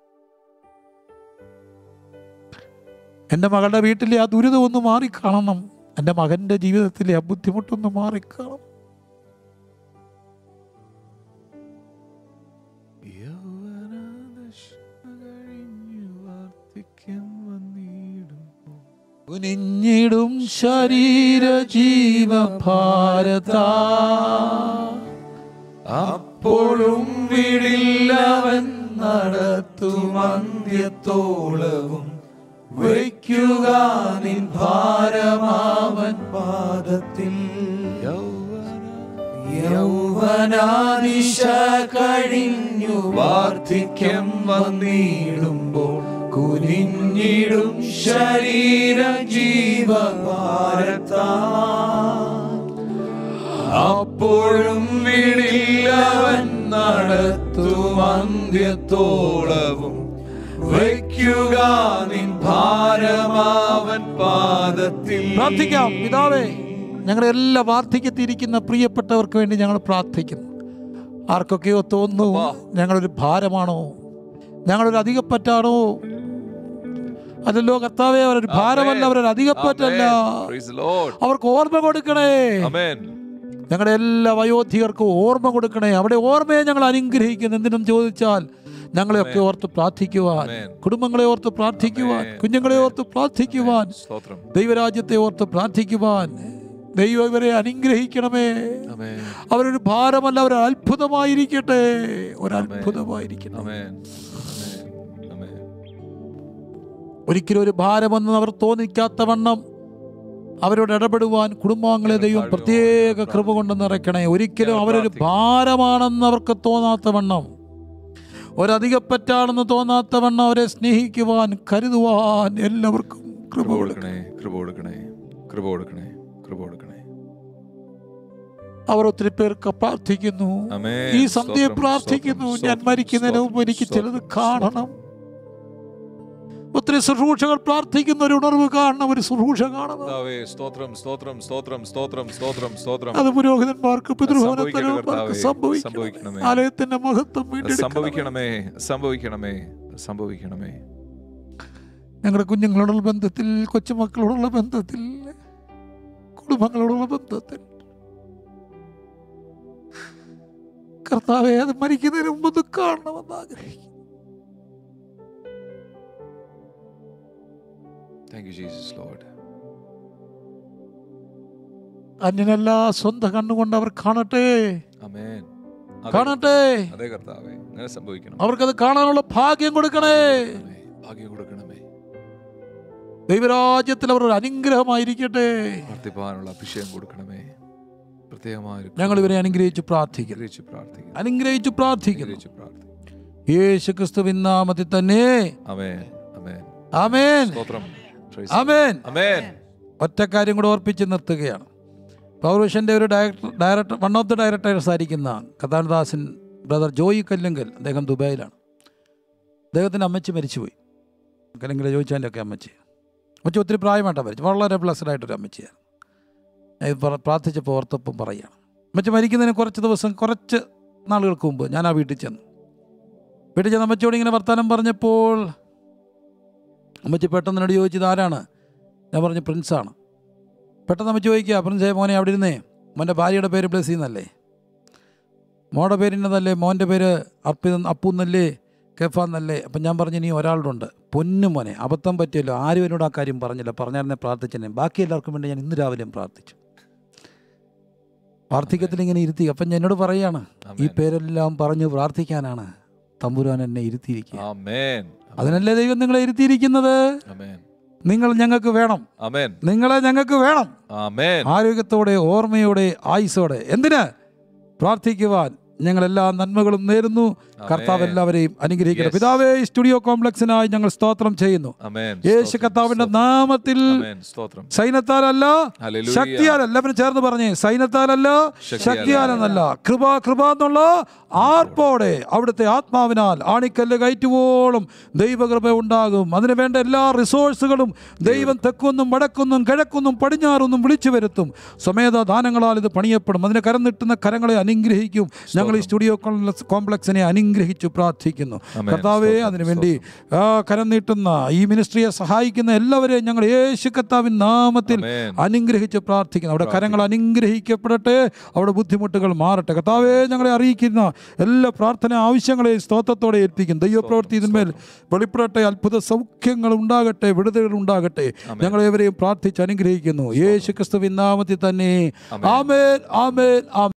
എൻ്റെ മകളുടെ വീട്ടിലെ ആ ദുരിതം ഒന്ന് മാറിക്കാണണം എൻ്റെ മകൻ്റെ ജീവിതത്തിലെ ആ ബുദ്ധിമുട്ടൊന്ന് മാറിക്കാണണം കുനിഞ്ഞിടും ശരീര ജീവ ഭാരത അപ്പോഴും വിടില്ലവൻ നടത്തും അന്ത്യത്തോളവും വയ്ക്കുക നിൻ ഭാരമാവൻ പാദത്തിൽ യൗവനാദിശ കഴിഞ്ഞു വാർദ്ധക്യം വന്നിടുമ്പോൾ കുനിഞ്ഞിടും ശരീര ജീവ അപ്പോഴും വിടില്ലവൻ നടത്തും അന്ത്യത്തോളവും വയ്ക്കുക നിൻ ഭാരമാവൻ പാദത്തിൽ പ്രാർത്ഥിക്കാം പിതാവേ ഞങ്ങളുടെ എല്ലാ വാർദ്ധക്യത്തിരിക്കുന്ന പ്രിയപ്പെട്ടവർക്ക് വേണ്ടി ഞങ്ങൾ പ്രാർത്ഥിക്കുന്നു ആർക്കൊക്കെയോ തോന്നുന്നു ഞങ്ങളൊരു ഭാരമാണോ ഞങ്ങളൊരു അധികപ്പറ്റാണോ അതല്ലോ കർത്താവേ അവരൊരു ഭാരമല്ല അവരൊരു അധികപ്പറ്റല്ല Amen. Praise the Lord. അവർക്ക് ഓർമ്മ കൊടുക്കണേ Amen. ഞങ്ങളുടെ എല്ലാ വയോധികർക്കും ഓർമ്മ കൊടുക്കണേ അവിടെ ഓർമ്മയെ ഞങ്ങൾ അനുഗ്രഹിക്കുന്നു എന്തിനും ചോദിച്ചാൽ ഞങ്ങളെയൊക്കെ ഓർത്ത് പ്രാർത്ഥിക്കുവാൻ ആമേൻ. കുടുംബങ്ങളെ ഓർത്ത് പ്രാർത്ഥിക്കുവാൻ ആമേൻ. കുഞ്ഞുങ്ങളെ ഓർത്ത് പ്രാർത്ഥിക്കുവാൻ സ്തോത്രം ദൈവരാജ്യത്തെ ഓർത്ത് പ്രാർത്ഥിക്കുവാൻ ദൈവം ഇവരെ അനുഗ്രഹിക്കണമേ ആമേൻ അവരൊരു ഭാരമല്ല അവർ അത്ഭുതമായിരിക്കട്ടെ ഒരു അത്ഭുതമായിരിക്കണം ആമേൻ ആമേൻ ആമേൻ ഒരിക്കലും ഒരു ഭാരമെന്ന് അവർ തോന്നിക്കാത്ത വണ്ണം അവരോട് ഇടപെടുവാൻ കുടുംബാംഗങ്ങളെ ദൈവം പ്രത്യേക കൃപ കൊണ്ട് നിറയ്ക്കണേ ഒരിക്കലും അവരൊരു ഭാരമാണെന്ന് അവർക്ക് തോന്നാത്ത വണ്ണം ഒരധികപ്പറ്റാണെന്ന് തോന്നാത്ത വണ്ണം അവരെ സ്നേഹിക്കുവാൻ കരുതുവാൻ എല്ലാവർക്കും കൃപ കൃപ കൊടുക്കണം കൊടുക്കണേ കൃപ കൊടുക്കണേ കൃപ കൊടുക്കണേ കൃപ കൊടുക്കണേ അവർ ഒത്തിരി പേർക്ക് പ്രാർത്ഥിക്കുന്നു ആമേൻ. ഈ സന്ധ്യയെ സ്തോത്രം, പ്രാർത്ഥിക്കുന്നു സ്തോത്രം, ഞാൻ സ്തോത്രം, മരിക്കുന്നതിന് മുമ്പ് എനിക്ക് സ്തോത്രം, ചിലത് സ്തോത്രം, കാണണം ഒത്തിരി ശുശ്രൂഷകൾ പ്രാർത്ഥിക്കുന്ന ഒരു ഉണർവ് കാണണം ഒരു ശുശ്രൂഷ കാണണം കർത്താവേ, സ്തോത്രം സ്തോത്രം സ്തോത്രം സ്തോത്രം സ്തോത്രം സ്തോത്രം അത് പുരോഹിതന്മാർക്ക് പിതൃഭവനത്തിനവർക്ക് സംഭവിക്കട്ടെ സംഭവിക്കണം സംഭവിക്കണമേ. ആലയത്തിന്റെ മഹത്വം വീണ്ടെടുക്കണം സംഭവിക്കണമേ സംഭവിക്കണമേ സംഭവിക്കണമേ ഞങ്ങളുടെ കുഞ്ഞുങ്ങളോടുള്ള ബന്ധത്തിൽ കൊച്ചുമക്കളോടുള്ള ബന്ധത്തിൽ കുടുംബങ്ങളോടുള്ള ബന്ധത്തിൽ കർത്താവെ അത് മരിക്കുന്നതിന് മുമ്പ് ഒന്ന് കാണണമെന്ന് ആഗ്രഹിക്കും താങ്ക് യു ജീസസ് ലോർഡ് അന്യനല്ല സ്വന്തം കണ്ണുകൊണ്ട് അവർ കാണട്ടെ ആമേൻ അതെ, കാണട്ടെ അതെ കർത്താവേ അങ്ങനെ സംഭവിക്കണം അവർക്കത് കാണാനുള്ള ഭാഗ്യം കൊടുക്കണേ ആമേൻ. ഭാഗ്യം കൊടുക്കണമേ ദൈവരാജ്യത്തിൽ അവർ ഒരു അനുഗ്രഹമായിരിക്കട്ടെ പ്രാർത്ഥിപ്പാനുള്ള അഭിഷേകം കൊടുക്കണമേ പ്രത്യേകമായ ഒരു ഞങ്ങൾ ഇവരെ അനുഗ്രഹിച്ച് പ്രാർത്ഥിക്കുന്നു അനുഗ്രഹിച്ച് പ്രാർത്ഥിക്കുന്നു അനുഗ്രഹിച്ച് പ്രാർത്ഥിക്കുന്നു അനുഗ്രഹിച്ച് പ്രാർത്ഥിക്കുന്നു യേശു ക്രിസ്തുവിൻ നാമത്തിൽ തന്നെ ആമേൻ ആമേൻ ആമേൻ സ്തോത്രം Praise ആമേൻ God. ആമേൻ ഒറ്റ കാര്യം കൂടെ ഓർപ്പിച്ച് നിർത്തുകയാണ് പൗർവിഷൻ്റെ ഒരു director director one of the directors ആയിരിക്കുന്ന കഥാനദാസൻ ബ്രദർ ജോയി കല്ലുങ്കൽ അദ്ദേഹം ദുബായിലാണ് അദ്ദേഹത്തിൻ്റെ അമ്മച്ചി മരിച്ചുപോയി കല്ലുങ്കൽ ജോയിച്ചാൻ്റെ ഒക്കെ അമ്മച്ചി അമ്മച്ചി ഒത്തിരി പ്രായമായിട്ടാണ് മരിച്ചു വളരെ ബ്ലസ്ഡ് ആയിട്ടൊരു അമ്മച്ചിയാണ് ഞാൻ ഇത് പറ- പ്രാർത്ഥിച്ചപ്പോൾ ഓർത്തപ്പം പറയുകയാണ് അമ്മച്ചി മരിക്കുന്നതിന് കുറച്ച് ദിവസം കുറച്ച് നാളുകൾക്ക് മുമ്പ് ഞാൻ ആ വീട്ടിൽ ചെന്നു വീട്ടിൽ ചെന്ന് അമ്മച്ചിയോട് ഇങ്ങനെ വർത്തമാനം പറഞ്ഞപ്പോൾ അമ്മച്ചി പെട്ടെന്ന് എന്നോട് ചോദിച്ചത് ആരാണ് ഞാൻ പറഞ്ഞു പ്രിൻസാണ് പെട്ടെന്ന് അമ്മ ചോദിക്കുക പ്രിൻസേ മോനെ അവിടെ ഇരുന്നേ മോൻ്റെ ഭാര്യയുടെ പേര് ബ്ലസ് എന്നല്ലേ മോടെ പേര് ഇന്നതല്ലേ മോൻ്റെ പേര് അപ്പി അപ്പു എന്നല്ലേ കെഫ എന്നല്ലേ അപ്പം ഞാൻ പറഞ്ഞു ഇനി ഒരാളുടെ ഉണ്ട് പൊന്നു മോനെ അബദ്ധം പറ്റിയല്ലോ ആരും എന്നോട് ആ കാര്യം പറഞ്ഞില്ല പറഞ്ഞായിരുന്നെ പ്രാർത്ഥിച്ചെന്നെ ബാക്കി എല്ലാവർക്കും വേണ്ടി ഞാൻ ഇന്ന് രാവിലെയും പ്രാർത്ഥിച്ചു വാർദ്ധക്യത്തിൽ ഇങ്ങനെ ഇരുത്തി അപ്പം ഞാൻ എന്നോട് പറയാണ് ഈ ആമേൻ. പേരെല്ലാം പറഞ്ഞു പ്രാർത്ഥിക്കാനാണ് തമ്പുരാൻ എന്നെ ഇരുത്തിയിരിക്കുക ആമേൻ അതിനല്ലേ ദൈവം നിങ്ങളെ ഇരുത്തിയിരിക്കുന്നത് ആമേൻ നിങ്ങൾ ഞങ്ങൾക്ക് വേണം ആമേൻ നിങ്ങളെ ഞങ്ങൾക്ക് വേണം ആമേൻ ആരോഗ്യത്തോടെ ഓർമ്മയോടെ ആയുസോടെ എന്തിന് പ്രാർത്ഥിക്കുവാൻ ഞങ്ങൾ എല്ലാ നന്മകളും നേരുന്നു കർത്താവ് എല്ലാവരെയും അനുഗ്രഹിക്കണം Yes. പിതാവേ ഈ സ്റ്റുഡിയോ കോംപ്ലക്സിനായി ഞങ്ങൾ സ്തോത്രം ചെയ്യുന്നു ആമേൻ യേശു സ്തോത്രം, കർത്താവിന്റെ സ്തോത്രം. നാമത്തിൽ ആമേൻ സ്തോത്രം സൈന്യത്താലല്ല ഹല്ലേലൂയ. ശക്തിയാലല്ല അവന് ചേർന്ന് പറഞ്ഞേ സൈന്യത്താലല്ല ശക്തിയാലല്ല. ശക്തിയാലെന്നല്ല കൃപ കൃപ എന്നുള്ള ആർപ്പോടെ അവിടുത്തെ ആത്മാവിനാൽ ആണിക്കല്ല് കയറ്റുവോളം ദൈവകൃപ ഉണ്ടാകും അതിനു വേണ്ട എല്ലാ റിസോഴ്സുകളും ദൈവം തെക്കുന്നും വടക്കുന്നും കിഴക്കുന്നും പടിഞ്ഞാറൊന്നും വിളിച്ചു വരുത്തും സ്വമേധ ദാനങ്ങളാൽ ഇത് പണിയപ്പെടും അതിന് കരം നീട്ടുന്ന കരങ്ങളെ അനുഗ്രഹിക്കും ഞങ്ങൾ ഈ സ്റ്റുഡിയോ കോംപ്ലക്സ് കോംപ്ലക്സിനെ അനുഗ്രഹിച്ചു പ്രാർത്ഥിക്കുന്നു ആമേൻ. കർത്താവെ സ്തോത്രം, അതിനുവേണ്ടി ആ കരം നീട്ടുന്ന ഈ മിനിസ്ട്രിയെ സഹായിക്കുന്ന എല്ലാവരെയും ഞങ്ങൾ യേശു കർത്താവിൻ നാമത്തിൽ ആമേൻ. അനുഗ്രഹിച്ച് പ്രാർത്ഥിക്കുന്നു അവിടെ കരങ്ങൾ അനുഗ്രഹിക്കപ്പെടട്ടെ അവിടെ ബുദ്ധിമുട്ടുകൾ മാറട്ടെ കർത്താവെ ഞങ്ങളെ അറിയിക്കുന്ന എല്ലാ പ്രാർത്ഥന ആവശ്യങ്ങളെയും സ്തോത്രത്തോടെ ഏൽപ്പിക്കും ദൈവപ്രവൃത്തി ഇതിന്മേൽ വെളിപ്പെടട്ടെ അത്ഭുത സൗഖ്യങ്ങൾ ഉണ്ടാകട്ടെ വിടുതലുകൾ ഉണ്ടാകട്ടെ ഞങ്ങളെവരെയും പ്രാർത്ഥിച്ച് അനുഗ്രഹിക്കുന്നു യേശു ക്രിസ്തുവിൻ നാമത്തിൽ തന്നെ ആമേൻ ആമേൻ ആമേൻ